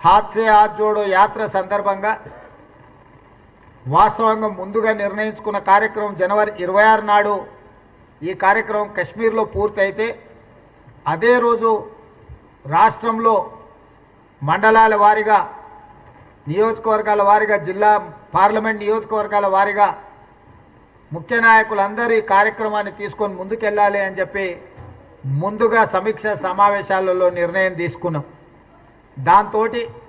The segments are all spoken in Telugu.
హాత్సే హాత్ జోడో యాత్ర సందర్భంగా వాస్తవంగా ముందుగా నిర్ణయించుకున్న కార్యక్రమం జనవరి ఇరవై ఆరు నాడు ఈ కార్యక్రమం కశ్మీర్లో పూర్తయితే అదే రోజు రాష్ట్రంలో మండలాల వారీగా నియోజకవర్గాల వారీగా జిల్లా పార్లమెంట్ నియోజకవర్గాల వారీగా ముఖ్య నాయకులందరూ ఈ కార్యక్రమాన్ని తీసుకొని ముందుకెళ్ళాలి అని చెప్పి ముందుగా సమీక్ష సమావేశాలలో నిర్ణయం తీసుకున్నాం దాంతో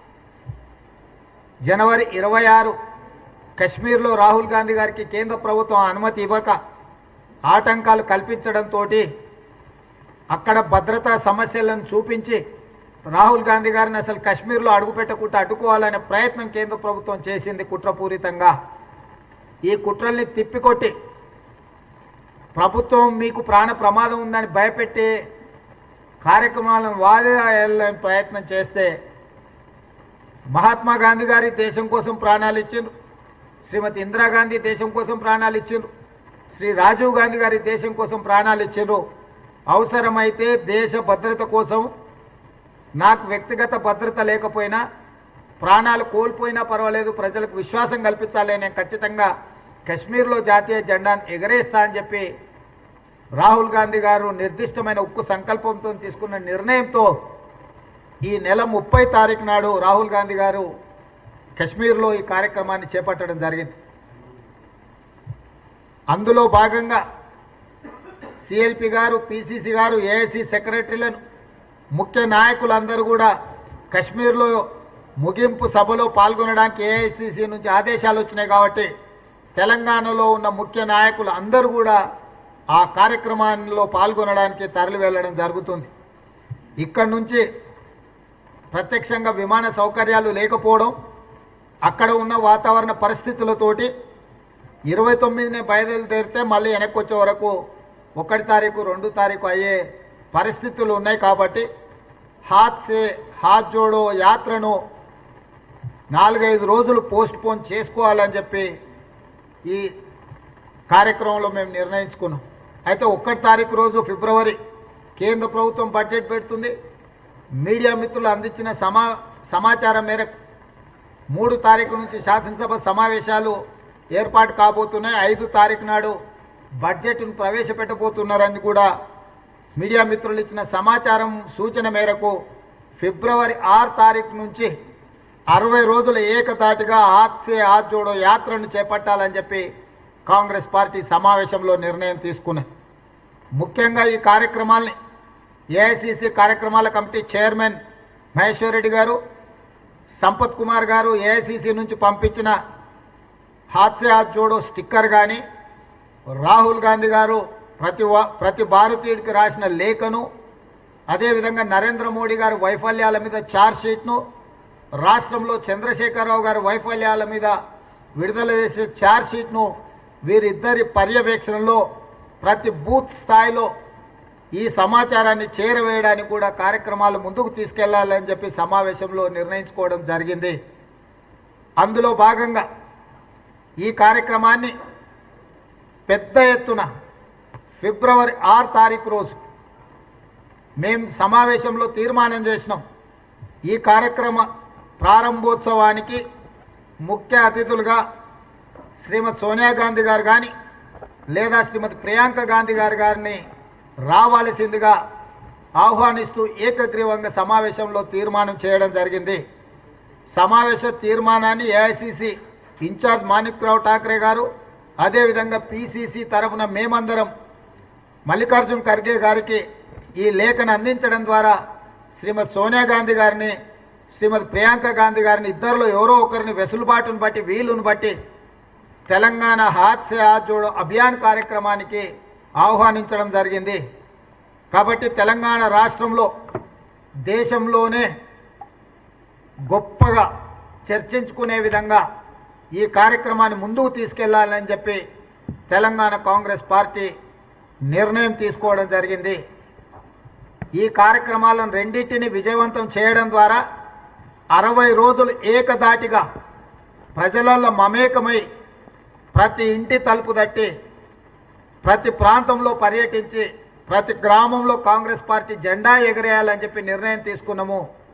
జనవరి ఇరవై ఆరు కశ్మీర్లో రాహుల్ గాంధీ గారికి కేంద్ర ప్రభుత్వం అనుమతి ఇవ్వక ఆటంకాలు కల్పించడంతో అక్కడ భద్రతా సమస్యలను చూపించి రాహుల్ గాంధీ గారిని అసలు కశ్మీర్లో అడుగుపెట్టకుండా అడ్డుకోవాలనే ప్రయత్నం కేంద్ర ప్రభుత్వం చేసింది కుట్రపూరితంగా ఈ కుట్రల్ని తిప్పికొట్టి ప్రభుత్వం మీకు ప్రాణ ప్రమాదం ఉందని భయపెట్టి కార్యక్రమాలను వాయిదా వేయాలని ప్రయత్నం చేస్తే మహాత్మా గాంధీ గారి దేశం కోసం ప్రాణాలు ఇచ్చిండ్రు శ్రీమతి ఇందిరాగాంధీ దేశం కోసం ప్రాణాలు ఇచ్చిండ్రు శ్రీ రాజీవ్ గాంధీ గారి దేశం కోసం ప్రాణాలు ఇచ్చిండ్రు అవసరమైతే దేశ భద్రత కోసం నాకు వ్యక్తిగత భద్రత లేకపోయినా ప్రాణాలు కోల్పోయినా పర్వాలేదు ప్రజలకు విశ్వాసం కల్పించాలి నేను ఖచ్చితంగా కశ్మీర్లో జాతీయ జెండాను ఎగరేస్తా అని చెప్పి రాహుల్ గాంధీ గారు నిర్దిష్టమైన ఉక్కు సంకల్పంతో తీసుకున్న నిర్ణయంతో ఈ నెల ముప్పై తారీఖు నాడు రాహుల్ గాంధీ గారు కశ్మీర్లో ఈ కార్యక్రమాన్ని చేపట్టడం జరిగింది అందులో భాగంగా సిఎల్పి గారు పిసిసి గారు ఏఐసి సెక్రటరీలను ముఖ్య నాయకులందరూ కూడా కశ్మీర్లో ముగింపు సభలో పాల్గొనడానికి ఏఐసిసి నుంచి ఆదేశాలు వచ్చినాయి కాబట్టి తెలంగాణలో ఉన్న ముఖ్య నాయకులు అందరూ కూడా ఆ కార్యక్రమాల్లో పాల్గొనడానికి తరలి వెళ్ళడం జరుగుతుంది ఇక్కడి నుంచి ప్రత్యక్షంగా విమాన సౌకర్యాలు లేకపోవడం అక్కడ ఉన్న వాతావరణ పరిస్థితులతోటి ఇరవై తొమ్మిదినే బయలుదేరితే మళ్ళీ వెనక్కి వచ్చే వరకు ఒకటి తారీఖు రెండు తారీఖు అయ్యే పరిస్థితులు ఉన్నాయి కాబట్టి హాత్ సే హాత్ జోడో యాత్రను నాలుగైదు రోజులు పోస్ట్ పోన్ చేసుకోవాలని చెప్పి ఈ కార్యక్రమంలో మేము నిర్ణయించుకున్నాం అయితే ఒక్కటి తారీఖు రోజు ఫిబ్రవరి కేంద్ర ప్రభుత్వం బడ్జెట్ పెడుతుంది మీడియా మిత్రులు అందించిన సమా సమాచారం మేరకు మూడు తారీఖు నుంచి శాసనసభ సమావేశాలు ఏర్పాటు కాబోతున్నాయి ఐదు తారీఖు నాడు బడ్జెట్ను ప్రవేశపెట్టబోతున్నారని కూడా మీడియా మిత్రులు ఇచ్చిన సమాచారం సూచన మేరకు ఫిబ్రవరి ఆరు తారీఖు నుంచి అరవై రోజుల ఏకతాటిగా హాత్సే హాత్ జోడో యాత్రను చేపట్టాలని చెప్పి కాంగ్రెస్ పార్టీ సమావేశంలో నిర్ణయం తీసుకున్నది ముఖ్యంగా ఈ కార్యక్రమాల్ని ఏఐసిసి కార్యక్రమాల కమిటీ చైర్మన్ మహేశ్వర్ రెడ్డి గారు సంపత్ కుమార్ గారు ఏఐసిసి నుంచి పంపించిన హాత్సే హాత్ జోడో స్టిక్కర్ కానీ రాహుల్ గాంధీ గారు ప్రతి వా- ప్రతి భారతీయుడికి రాసిన లేఖను అదేవిధంగా నరేంద్ర మోడీ గారి వైఫల్యాల మీద ఛార్జ్ షీట్ను రాష్ట్రంలో చంద్రశేఖరరావు గారి వైఫల్యాల మీద విడుదల చేసే ఛార్జ్ షీట్ను వీరిద్దరి పర్యవేక్షణలో ప్రతి బూత్ స్థాయిలో ఈ సమాచారాన్ని చేరవేయడానికి కూడా కార్యక్రమాలు ముందుకు తీసుకెళ్లాలని చెప్పి సమావేశంలో నిర్ణయించుకోవడం జరిగింది అందులో భాగంగా ఈ కార్యక్రమాన్ని పెద్ద ఎత్తున ఫిబ్రవరి ఆరు తారీఖు రోజు మేము సమావేశంలో తీర్మానం చేసినాం ఈ కార్యక్రమ ప్రారంభోత్సవానికి ముఖ్య అతిథులుగా శ్రీమతి సోనియా గాంధీ గారు కానీ లేదా శ్రీమతి ప్రియాంక గాంధీ గారు గారిని రావాల్సిందిగా ఆహ్వానిస్తూ ఏకగ్రీవంగా సమావేశంలో తీర్మానం చేయడం జరిగింది సమావేశ తీర్మానాన్ని ఏఐసిసి ఇన్ఛార్జ్ మాణిక్రావు ఠాక్రే గారు అదేవిధంగా పిసిసి తరఫున మేమందరం మల్లికార్జున్ ఖర్గే గారికి ఈ లేఖను అందించడం ద్వారా శ్రీమతి సోనియా గాంధీ గారిని శ్రీమతి ప్రియాంక గాంధీ గారిని ఇద్దరిలో ఎవరో ఒకరిని వెసులుబాటును బట్టి వీలును బట్టి తెలంగాణ హాత్ సే హాత్ జోడో అభియాన్ కార్యక్రమానికి ఆహ్వానించడం జరిగింది కాబట్టి తెలంగాణ రాష్ట్రంలో దేశంలోనే గొప్పగా చర్చించుకునే విధంగా ఈ కార్యక్రమాన్ని ముందుకు తీసుకెళ్లాలని చెప్పి తెలంగాణ కాంగ్రెస్ పార్టీ నిర్ణయం తీసుకోవడం జరిగింది ఈ కార్యక్రమాలను రెండింటిని విజయవంతం చేయడం ద్వారా అరవై రోజులు ఏకదాటిగా ప్రజలలో మమేకమై ప్రతి ఇంటి తలుపు తట్టి ప్రతి ప్రాంతంలో పర్యటించి ప్రతి గ్రామంలో కాంగ్రెస్ పార్టీ జెండా ఎగరేయాలని చెప్పి నిర్ణయం తీసుకున్నాము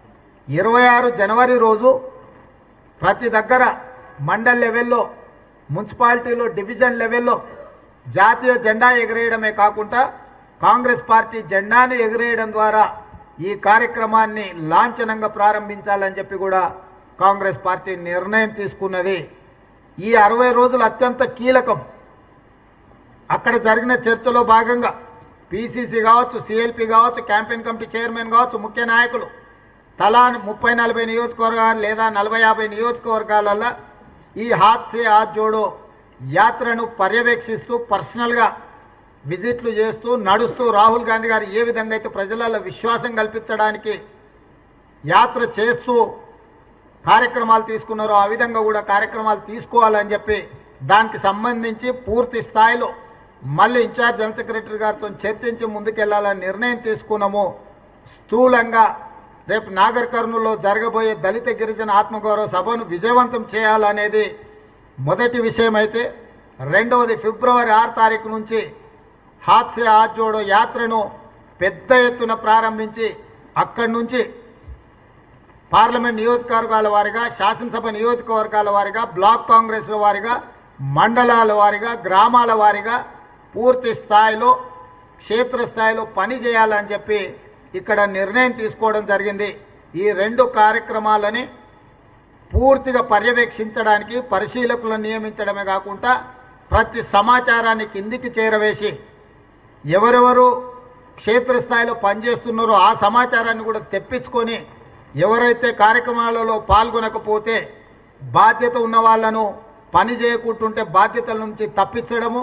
ఇరవై ఆరు జనవరి రోజు ప్రతి దగ్గర మండల్ లెవెల్లో మున్సిపాలిటీలో డివిజన్ లెవెల్లో జాతీయ జెండా ఎగరేయడమే కాకుండా కాంగ్రెస్ పార్టీ జెండాను ఎగరేయడం ద్వారా ఈ కార్యక్రమాన్ని లాంఛనంగా ప్రారంభించాలని చెప్పి కూడా కాంగ్రెస్ పార్టీ నిర్ణయం తీసుకున్నది ఈ అరవై రోజులు అత్యంత కీలకం అక్కడ జరిగిన చర్చలో భాగంగా పీసీసీ కావచ్చు సిఎల్పి కావచ్చు క్యాంపెయిన్ కమిటీ చైర్మన్ కావచ్చు ముఖ్య నాయకులు తలా ముప్పై నలభై నియోజకవర్గాలు లేదా నలభై యాభై నియోజకవర్గాలలో ఈ హాత్ సే హాత్ జోడో యాత్రను పర్యవేక్షిస్తూ పర్సనల్గా విజిట్లు చేస్తూ నడుస్తూ రాహుల్ గాంధీ గారు ఏ విధంగా అయితే ప్రజలలో విశ్వాసం కల్పించడానికి యాత్ర చేస్తూ కార్యక్రమాలు తీసుకున్నారో ఆ విధంగా కూడా కార్యక్రమాలు తీసుకోవాలని చెప్పి దానికి సంబంధించి పూర్తి స్థాయిలో మళ్ళీ ఇన్ఛార్జ్ జనరల్ సెక్రటరీ గారితో చర్చించి ముందుకెళ్లాలని నిర్ణయం తీసుకున్నాము స్థూలంగా రేపు నాగర్ కర్నూలులో జరగబోయే దళిత గిరిజన ఆత్మగౌరవ సభను విజయవంతం చేయాలనేది మొదటి విషయం అయితే రెండవది ఫిబ్రవరి ఆరు తారీఖు నుంచి హాత్సే హాత్ జోడో యాత్రను పెద్ద ఎత్తున ప్రారంభించి అక్కడి నుంచి పార్లమెంట్ నియోజకవర్గాల వారిగా శాసనసభ నియోజకవర్గాల వారిగా బ్లాక్ కాంగ్రెస్ల వారిగా మండలాల వారిగా గ్రామాల వారిగా పూర్తి స్థాయిలో క్షేత్రస్థాయిలో పని చేయాలని చెప్పి ఇక్కడ నిర్ణయం తీసుకోవడం జరిగింది ఈ రెండు కార్యక్రమాలని పూర్తిగా పర్యవేక్షించడానికి పరిశీలకులను నియమించడమే కాకుండా ప్రతి సమాచారాన్ని కిందికి చేరవేసి ఎవరెవరు క్షేత్రస్థాయిలో పనిచేస్తున్నారో ఆ సమాచారాన్ని కూడా తెప్పించుకొని ఎవరైతే కార్యక్రమాలలో పాల్గొనకపోతే బాధ్యత ఉన్న వాళ్ళను పని చేయకుంటుంటే బాధ్యతల నుంచి తప్పించడము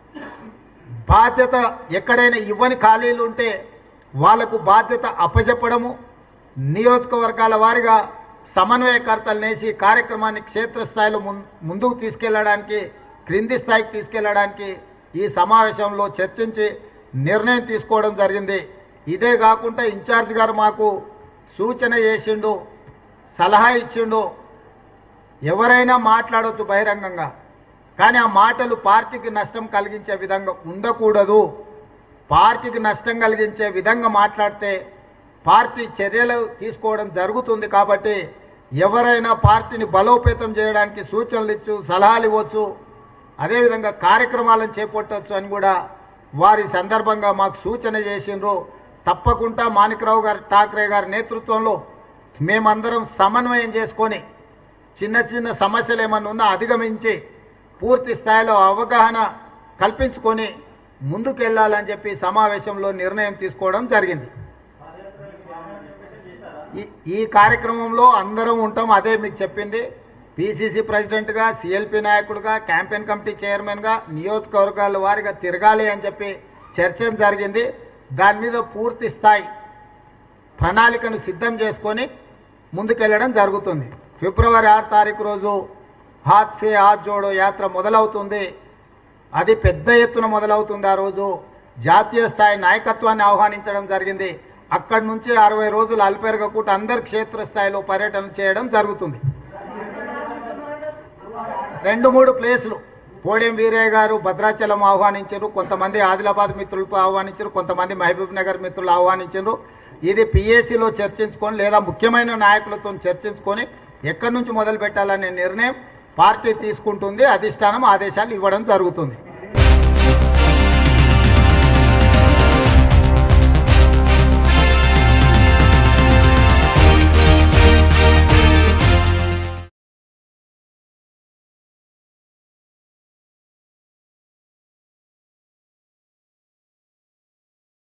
బాధ్యత ఎక్కడైనా ఇవ్వని ఖాళీలు ఉంటే వాళ్లకు బాధ్యత అప్పచెప్పడము నియోజకవర్గాల వారిగా సమన్వయకర్తలు నేసి కార్యక్రమాన్ని క్షేత్రస్థాయిలో ముం- ముందుకు తీసుకెళ్లడానికి క్రింది స్థాయికి తీసుకెళ్లడానికి ఈ సమావేశంలో చర్చించి నిర్ణయం తీసుకోవడం జరిగింది ఇదే కాకుండా ఇన్ఛార్జ్ గారు మాకు సూచన చేసిండు సలహా ఇచ్చిండు ఎవరైనా మాట్లాడవచ్చు బహిరంగంగా కానీ ఆ మాటలు పార్టీకి నష్టం కలిగించే విధంగా ఉండకూడదు పార్టీకి నష్టం కలిగించే విధంగా మాట్లాడితే పార్టీ చర్యలు తీసుకోవడం జరుగుతుంది కాబట్టి ఎవరైనా పార్టీని బలోపేతం చేయడానికి సూచనలు ఇచ్చు సలహాలు ఇవ్వచ్చు అదేవిధంగా కార్యక్రమాలను చేపట్టవచ్చు అని కూడా వారి సందర్భంగా మాకు సూచన చేసిండ్రు తప్పకుండా మాణిక్రావు గారి ఠాక్రే గారి నేతృత్వంలో మేమందరం సమన్వయం చేసుకొని చిన్న చిన్న సమస్యలు ఏమన్నా ఉన్నా అధిగమించి పూర్తి స్థాయిలో అవగాహన కల్పించుకొని ముందుకెళ్లాలని చెప్పి సమావేశంలో నిర్ణయం తీసుకోవడం జరిగింది ఈ- ఈ కార్యక్రమంలో అందరం ఉంటాం అదే మీకు చెప్పింది పిసిసి ప్రెసిడెంట్గా సిఎల్పి నాయకుడిగా క్యాంపెయిన్ కమిటీ చైర్మన్గా నియోజకవర్గాల వారిగా తిరగాలి అని చెప్పి చర్చ జరిగింది దాని మీద పూర్తి స్థాయి ప్రణాళికను సిద్ధం చేసుకొని ముందుకెళ్ళడం జరుగుతుంది ఫిబ్రవరి ఆరు తారీఖు రోజు హాత్ సే హాత్ జోడో యాత్ర మొదలవుతుంది అది పెద్ద ఎత్తున మొదలవుతుంది ఆ రోజు జాతీయ స్థాయి నాయకత్వాన్ని ఆహ్వానించడం జరిగింది అక్కడి నుంచి అరవై రోజులు అల్పెరగకుండా అందరు క్షేత్రస్థాయిలో పర్యటన చేయడం జరుగుతుంది రెండు మూడు ప్లేసులు పోడెం వీరయ్య గారు భద్రాచలం ఆహ్వానించారు కొంతమంది ఆదిలాబాద్ మిత్రులు ఆహ్వానించారు కొంతమంది మహబూబ్ నగర్ మిత్రులు ఆహ్వానించారు ఇది పిఏసీలో చర్చించుకొని లేదా ముఖ్యమైన నాయకులతో చర్చించుకొని ఎక్కడి నుంచి మొదలు పెట్టాలనే నిర్ణయం పార్టీ తీసుకుంటుంది అధిష్టానం ఆదేశాలు ఇవ్వడం జరుగుతుంది